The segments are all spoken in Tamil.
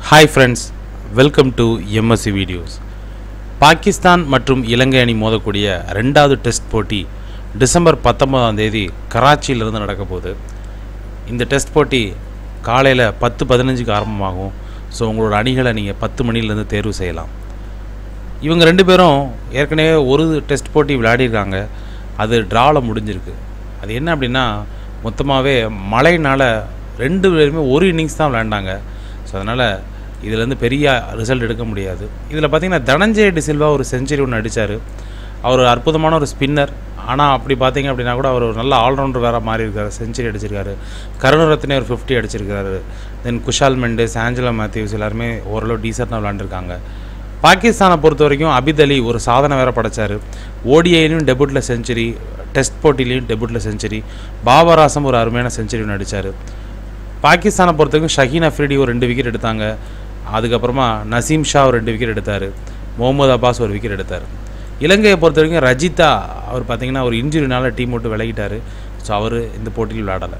hi friends welcome to M S C videos Pakistan மற்றும் இலங்கை அணி மோதக்கூடிய ரெண்டாவது டெஸ்ட் போட்டி டிசம்பர் பத்தொன்பதாம் தேதி கராச்சியிலிருந்து நடக்க போகுது இந்த டெஸ்ட் போட்டி காலையில் பத்து பதினஞ்சுக்கு ஆரம்பமாகும் ஸோ உங்களோட அணிகளை நீங்கள் பத்து மணிலேருந்து தேர்வு செய்யலாம் இவங்க ரெண்டு பேரும் ஏற்கனவே ஒரு டெஸ்ட் போட்டி விளையாடிருக்காங்க அது ட்ராவில் முடிஞ்சிருக்கு அது என்ன அப்படின்னா மொத்தமாகவே மழைனால ரெண்டு பேருமே ஒரு இன்னிங்ஸ் தான் விளையாண்டாங்க ஸோ அதனால் இதுலேருந்து பெரிய ரிசல்ட் எடுக்க முடியாது இதில் பார்த்தீங்கன்னா தனஞ்சய டிசில்வா ஒரு செஞ்சுரி ஒன்று அடித்தார் அவர் ஒரு அற்புதமான ஒரு ஸ்பின்னர் ஆனால் அப்படி பார்த்தீங்க அப்படின்னா கூட அவர் ஒரு நல்ல ஆல்ரவுண்டர் வேறு மாறி இருக்காரு செஞ்சுரி அடிச்சிருக்காரு கருணரத்னே ஒரு ஃபிஃப்டி அடிச்சிருக்காரு தென் குஷால் மெண்டஸ் ஆஞ்சலோ மேத்யூஸ் எல்லாருமே ஓரளவு டீசெண்டாக விளாண்டுருக்காங்க பாகிஸ்தானை பொறுத்த வரைக்கும் அபித் அலி ஒரு சாதனை வேற படைச்சார் ஓடிஐலையும் டெபுட்டில் செஞ்சுரி டெஸ்ட் போட்டிலையும் டெபுட்டில் செஞ்சுரி பாபர் ஆசம் ஒரு அருமையான செஞ்சுரி ஒன்று அடித்தார் பாகிஸ்தானை பொறுத்த வரைக்கும் ஷஹீன் அஃப்ரிடி ஒரு ரெண்டு விக்கெட் எடுத்தாங்க அதுக்கப்புறமா நசீம் ஷா ஒரு ரெண்டு விக்கெட் எடுத்தார் முகமது அப்பாஸ் ஒரு விக்கெட் எடுத்தார் இலங்கையை பொறுத்த வரைக்கும் ரஜிதா அவர் பார்த்தீங்கன்னா ஒரு இன்ஜுரினால டீம் விட்டு விலகிட்டார் ஸோ அவர் இந்த போட்டியில் விளையாடலை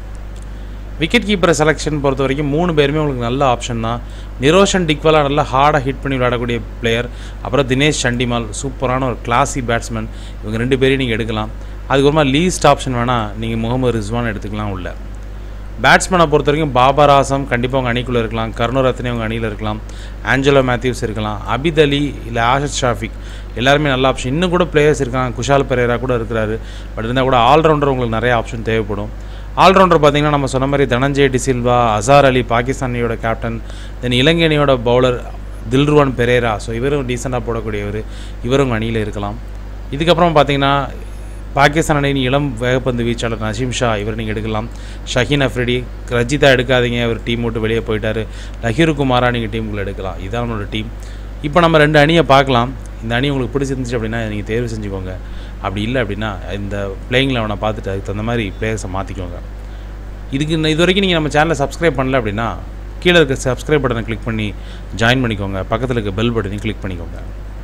விக்கெட் கீப்பரை செலெக்ஷன் பொறுத்த வரைக்கும் மூணு பேருமே உங்களுக்கு நல்ல ஆப்ஷன் தான் நிரோஷன் டிக்வலா நல்லா ஹார்டாக ஹிட் பண்ணி விளையாடக்கூடிய பிளேயர் அப்புறம் தினேஷ் சண்டிமால் சூப்பரான ஒரு கிளாசி பேட்ஸ்மேன் இவங்க ரெண்டு பேரையும் நீங்கள் எடுக்கலாம் அதுக்கப்புறமா லீஸ்ட் ஆப்ஷன் வேணால் நீங்கள் முகமது ரிஸ்வான் எடுத்துக்கலாம் உள்ள பேட்ஸ்மேனை பொறுத்த வரைக்கும் பாபர் ஆசம் கண்டிப்பாக உங்கள் அணிக்குள்ளே இருக்கலாம் கருணரத்னே உங்கள் அணியில் இருக்கலாம் ஆஞ்சலோ மேத்யூஸ் இருக்கலாம் அபித் அலி இல்லை ஆஷத் ஷாஃபிக் எல்லாருமே நல்ல ஆப்ஷன் இன்னும் கூட பிளேயர்ஸ் இருக்காங்க குஷால் பெரேரா கூட இருக்கிறாரு பட் இருந்தால் கூட ஆல்ரவுண்டர் உங்களுக்கு நிறைய ஆப்ஷன் தேவைப்படும் ஆல்ரவுண்டர் பார்த்தீங்கன்னா நம்ம சொன்ன மாதிரி தனஞ்சய டிசில்வா அசார் அலி பாகிஸ்தான் அணியோட கேப்டன் தென் இலங்கை அணியோட பவுலர் தில்ருவான் பெரேரா ஸோ இவரும் டீசெண்டாக போடக்கூடியவர் இவரும் உங்கள் அணியில் இருக்கலாம் இதுக்கப்புறம் பார்த்தீங்கன்னா பாகிஸ்தான் அணியின் இளம் வேகப்பந்து வீச்சாளர் நசீம் ஷா இவர் நீங்கள் எடுக்கலாம் ஷஹீன் அஃப்ரிடி ரஜிதா எடுக்காதீங்க அவர் டீம் விட்டு வெளியே போயிட்டார் லஹீர் குமாரா நீங்கள் டீமுக்குள்ளே எடுக்கலாம் இதான் நம்மளோட டீம் இப்போ நம்ம ரெண்டு அணியை பார்க்கலாம் இந்த அணி உங்களுக்கு பிடிச்சிருந்துச்சு அப்படின்னா நீங்கள் தேர்வு செஞ்சுக்கோங்க அப்படி இல்லை அப்படின்னா இந்த பிளேயிங் லெவனை பார்த்துட்டு அதுக்கு தகுந்த மாதிரி பிளேயர்ஸை மாற்றிக்கோங்க இதுக்கு இன்ன- இது வரைக்கும் நீங்கள் நம்ம சேனலை சப்ஸ்கிரைப் பண்ணல அப்படின்னா கீழே இருக்க சப்ஸ்கிரைப் பட்டனை கிளிக் பண்ணி ஜாயின் பண்ணிக்கோங்க பக்கத்தில் இருக்க பெல் பட்டனையும் கிளிக் பண்ணிக்கோங்க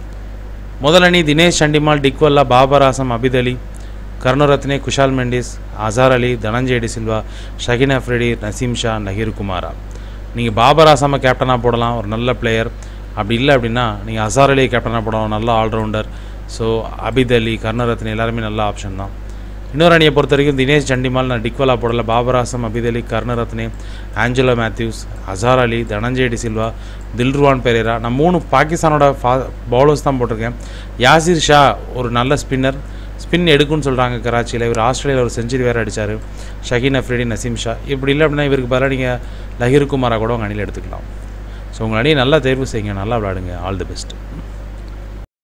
முதல் அணி தினேஷ் சண்டிமால் டிக்வல்லா பாபர் ஆசம் அபித் அலி கருணரத்னே குஷால் மெண்டிஸ் அசார் அலி தனஞ்சய டி சில்வா ஷகின் அஃப்ரிடி நசீம் ஷா நஹீர் குமாரா நீங்கள் பாபர் ஆசாமை கேப்டனாக போடலாம் ஒரு நல்ல பிளேயர் அப்படி இல்லை அப்படின்னா நீங்கள் அசார் அலி கேப்டனாக போடலாம் நல்ல ஆல்ரவுண்டர் ஸோ அபித் அலி கருணரத்னே எல்லாருமே நல்ல ஆப்ஷன் தான் இன்னொரு அணியை பொறுத்த வரைக்கும் தினேஷ் சண்டிமால் நான் டிக்வலா போடல பாபர் ஆசம் அபித் அலி கருணரத்னே ஆஞ்சலோ மேத்யூஸ் அசார் அலி தனஞ்சய டி சில்வா தில்ருவான் பெரேரா நான் மூணு பாகிஸ்தானோட ஃபா பவுலர்ஸ் தான் போட்டிருக்கேன் யாசிர் ஷா ஒரு நல்ல ஸ்பின்னர் ஸ்பின் எடுக்கும்னு சொல்கிறாங்க கராச்சியில் இவர் ஆஸ்திரேலியாவில் ஒரு செஞ்சுரி வேறு அடித்தார் ஷஹீன் அஃப்ரிடி நசீம் ஷா இப்படி இல்லை அப்படின்னா இவருக்கு பதிலாக நீங்கள் லஹீர் குமாரா கூட உங்கள் அணியில் எடுத்துக்கலாம் ஸோ உங்கள் அணியை நல்லா தேர்வு செய்யுங்க நல்லா விளையாடுங்க ஆல் தி பெஸ்ட்